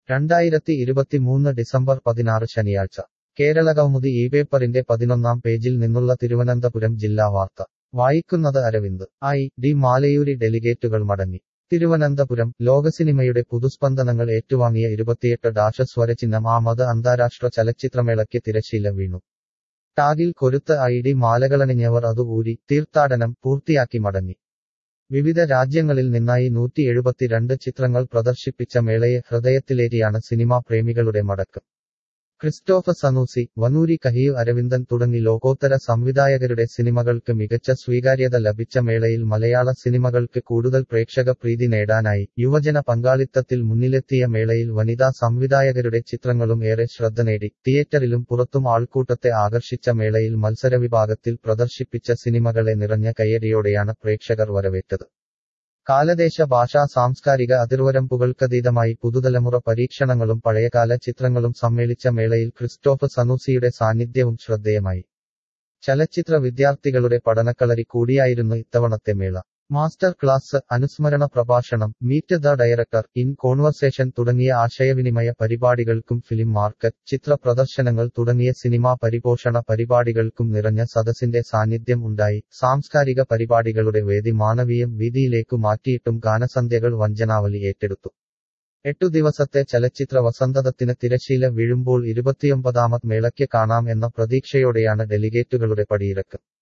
രണ്ടായിരത്തി ഇരുപത്തിമൂന്ന് ഡിസംബർ പതിനാറ് ശനിയാഴ്ച കേരളകൗമുദി ഈ പേപ്പറിന്റെ പതിനൊന്നാം പേജിൽ നിന്നുള്ള തിരുവനന്തപുരം ജില്ലാ വാർത്ത വായിക്കുന്നത് അരവിന്ദ് ഐ ഡി മാലയൂരി ഡെലിഗേറ്റുകൾ മടങ്ങി തിരുവനന്തപുരം ലോകസിനിമയുടെ പുതുസ്പന്ദനങ്ങൾ ഏറ്റുവാങ്ങിയ ഇരുപത്തിയെട്ട് ഡാഷ സ്വരചിഹ്നം ആമത് അന്താരാഷ്ട്ര ചലച്ചിത്രമേളയ്ക്ക് തിരശീല വീണു ടാഗിൽ കൊരുത്ത് ഐ ഡി മാലകളണിഞ്ഞവർ അത് ഊരി തീർത്ഥാടനം പൂർത്തിയാക്കി മടങ്ങി വിവിധ രാജ്യങ്ങളിൽ നിന്നായി നൂറ്റി എഴുപത്തിരണ്ട് ചിത്രങ്ങൾ പ്രദർശിപ്പിച്ച മേളയെ ഹൃദയത്തിലേറ്റിയാണ് സിനിമാ പ്രേമികളുടെ മടക്കം ക്രിസ്റ്റോഫ സനൂസി വനൂരി കഹിയു അരവിന്ദൻ തുടങ്ങി ലോകോത്തര സംവിധായകരുടെ സിനിമകൾക്ക് മികച്ച സ്വീകാര്യത ലഭിച്ച മേളയിൽ മലയാള സിനിമകൾക്ക് കൂടുതൽ പ്രേക്ഷക പ്രീതി നേടാനായി യുവജന പങ്കാളിത്തത്തിൽ മുന്നിലെത്തിയ മേളയിൽ വനിതാ സംവിധായകരുടെ ചിത്രങ്ങളും ഏറെ ശ്രദ്ധ നേടി തിയേറ്ററിലും പുറത്തും ആൾക്കൂട്ടത്തെ ആകർഷിച്ച മേളയിൽ മത്സരവിഭാഗത്തിൽ പ്രദർശിപ്പിച്ച സിനിമകളെ നിറഞ്ഞ കയ്യടിയോടെയാണ് പ്രേക്ഷകർ വരവേറ്റത് കാലദേശ ഭാഷാ സാംസ്കാരിക അതിർവരമ്പുകൾക്കതീതമായി പുതുതലമുറ പരീക്ഷണങ്ങളും പഴയകാല ചിത്രങ്ങളും സമ്മേളിച്ച മേളയിൽ ക്രിസ്റ്റോഫ് സനൂസിയുടെ സാന്നിധ്യവും ശ്രദ്ധേയമായി ചലച്ചിത്ര വിദ്യാർത്ഥികളുടെ പഠനക്കളരി കൂടിയായിരുന്നു ഇത്തവണത്തെ മേള മാസ്റ്റർ ക്ലാസ് അനുസ്മരണ പ്രഭാഷണം meet the director in conversation തുടങ്ങിയ ആശയവിനിമയ പരിപാടികൾക്കും ഫിലിം മാർക്കറ്റ് ചിത്ര പ്രദർശനങ്ങൾ തുടങ്ങിയ സിനിമാ പരിപോഷണ പരിപാടികൾക്കും നിറഞ്ഞ സദസ്സിന്റെ സാന്നിധ്യം ഉണ്ടായി സാംസ്കാരിക പരിപാടികളുടെ വേദി മാനവീയം വീതിയിലേക്കു മാറ്റിയിട്ടും ഗാനസന്ധ്യകൾ വഞ്ചനാവലി ഏറ്റെടുത്തു എട്ടു ദിവസത്തെ ചലച്ചിത്ര വസന്തതത്തിന് തിരശീല വീഴുമ്പോൾ ഇരുപത്തിയൊമ്പതാമത് മേളയ്ക്ക് കാണാം എന്ന പ്രതീക്ഷയോടെയാണ് ഡെലിഗേറ്റുകളുടെ പടിയിറക്കം